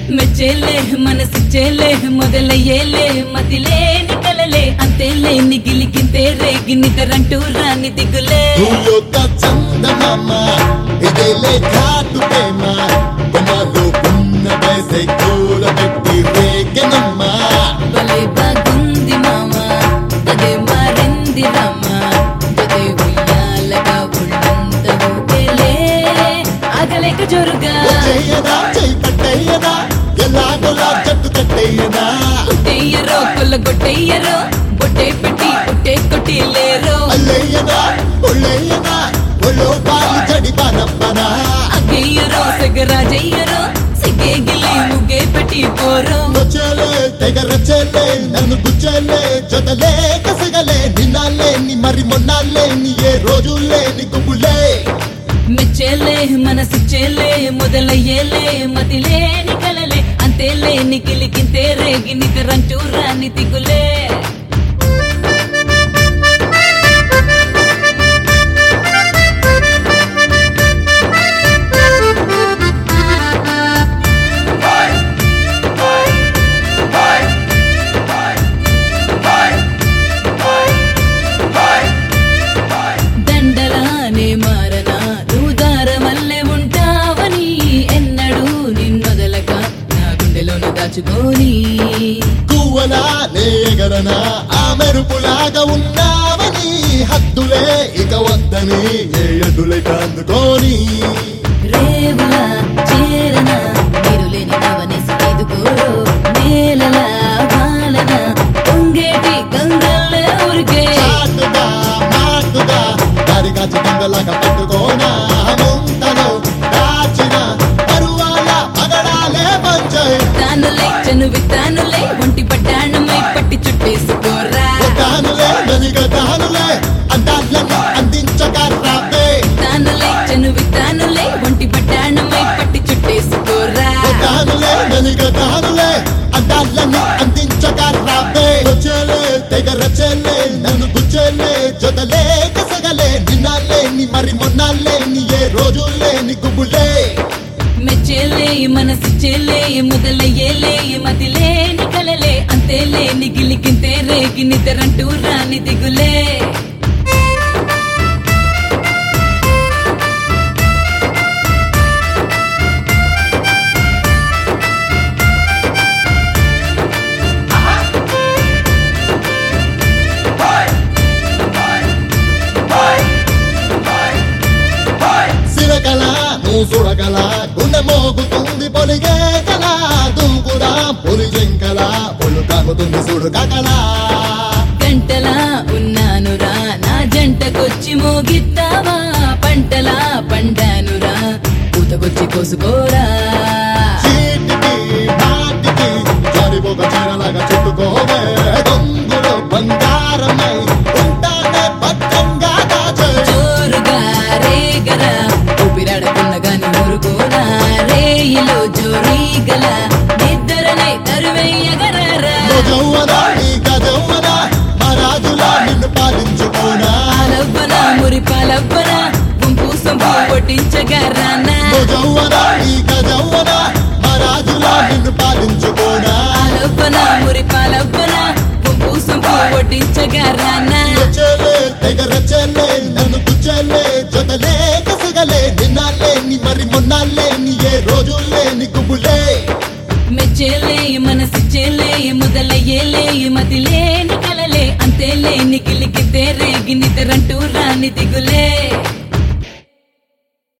మెచ్చేలే మనసిచ్చేలే మొదలయ్యేలే మతిలేని కలలే అంతేలే నిగిలికింతే రేగి నితరంటూ రాని దిగులే భూలోక చందమామ ఇదేలే ఘాటు ప్రేమ బొమ్మలో ఉన్న వేసే కూల పెట్టి రేగెనమ్మ భలే బాగుంది మామ అదే మారింది రామ జదే ఉయ్యాలగా ఉన్నంత ఊపేలే ఆగలేక జోరుగా చేయదా చేయి పట్టేయదా ఎలాగోలా జట్టు కట్టేయదా కొట్టెయ్యరో కొల్లగొట్టెయ్యరో బొట్టే పెట్టి పుట్టే కొట్టిలేరో అల్లేయదా ఒళ్ళేయదా ఒళ్ళో పాలు జడి పనప్పనా అగ్గెయ్యరో సెగరాజయ్యరో సిగ్గే గిల్లి ముగ్గే పెట్టి పోరో వచ్చేలే తెగరచేలే నన్ను గుచ్చేలే జొతలే కసగలే నిన్నాలే ని మరి మొన్నాలే ని ఏ రోజులే ని కుబులే మెచ్చేలే మనసిచ్చేలే మొదలయ్యేలే మతిలేని కలలే అంతేలే నిగిలికింతే రేగి నిద్రంటూ రాని దిగులే దండలానే మారనా దూదార మల్లె ఉంటావని ఎన్నడూ నిన్నొదలక నా గుండెలోన దాచుకోని కువ్వలా నేగరనా ఆ మెరుపులాగా ఉన్నావని హద్దులే ఇక వద్దని ఏ అడ్డులే కాందుకోని రేవులా చేరనా మీరు లేని నవనేసి ఎదుకోరో నేలలా వాలన పొంగేటి గంగల్లే ఊరికే చాటుగా మాటుగా దారిగా చితంగలాగా పట్టుకోనా ముంతలో దాచిన పరువాల పగడాలే పంచాయి తానులే చనువి తానులే ఒంటి పట్టాణమై పట్టి చుట్టేసుకోరా తానులే ననిగ తానులే అందాలను అందించక రాబే తానులే చనువి తానులే ఒంటి పట్టాణమై పట్టి చుట్టేసుకోరా తానులే ననిగ తానులే అందాలను అందించక రాబే వచ్చేలే తెగ రచేలే నన్ను గుచ్చేలే జొతలే కసగలే నిన్నాలే ని మరి మొన్నాలే ని ఏ రోజులే ని గుబులే మెచ్చేలే మనసిచ్చేలే మొదలయ్యేలే మతిలేని కలలే అంతేలే నిగిలికింతే రేగి నిద్రంటూ రాని దిగులే సిరకల నువ్వు చూడగల గుండె మోగుతుంది పొలిగే కల దూకుడా పొలి జంకల పొలు కాగుతుంది చూడు కకలా గంటలా ఉన్నానురా నా జంటకొచ్చి మోగిస్తావా పంటలా పండానురా పూతకొచ్చి కోసుకోరా చీటికి మాటికి జారిపోక చీరలాగా చుట్టుకోవే దొంగులో బంగారమై ఉంటానే భద్రంగా దాచే జోరుగా రేగరా ఊపిరాడకున్న గాని ఊరుకోనా రేయిలో జోరీగల నిద్రనే తరువెయ్యగరారా జౌవనా నీ గజౌవనా మా రాజులా నిన్ను పాలించుకోనా పాలవ్వన మురి పాలవ్వన గుంపు సొంపు కొట్టించగరానా జౌవనా నీ గజౌవనా మా రాజులా నిన్ను పాలించుకోనా పాలవ్వన మురి పాలవ్వన గుంపు సొంపు కొట్టించగరానా వచ్చేలే తెగ రచేలే నన్ను గుచ్చేలే జొతలే కసగలే నిన్నాలే ని మరి మొన్నాలే ని ఏ రోజులే ని కుబులే మెచ్చేలే మనసిచ్చేలే మొదలయ్యేలే మతిలేని కలలే అంతేలే నిగిలికితే రేగి నిద్రంటూ రాని దిగులే